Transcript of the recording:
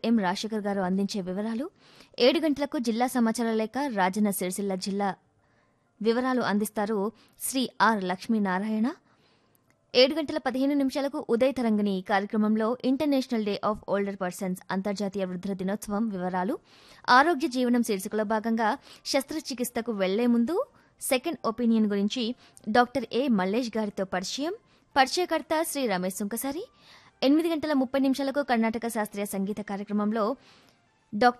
ఎం రాజశేఖర్ గారు అందించే వివరాలు ఏడు గంటలకు జిల్లా సమాచార లేఖ రాజన్న సిరిసిల్ల జిల్లా వివరాలు అందిస్తారు శ్రీ ఆర్ లక్ష్మీనారాయణ ఏడు గంటల పదిహేను నిమిషాలకు ఉదయ తరంగిణి కార్యక్రమంలో international day of older persons అంతర్జాతీయ వృద్ధుల దినోత్సవం వివరాలు ఆరోగ్య జీవనం శీర్షికలో భాగంగా శస్త్రచికిత్సకు వెళ్లే ముందు సెకండ్ ఒపీనియన్ గురించి డాక్టర్ ఏ మల్లేష్ గారితో పరిచయం పరిచయకర్త శ్రీ రమేష్ సుంకసారి ఎనిమిది గంటల ముప్పై నిమిషాలకు కర్ణాటక శాస్త్రీయ సంగీత కార్యక్రమంలో డాక్టర్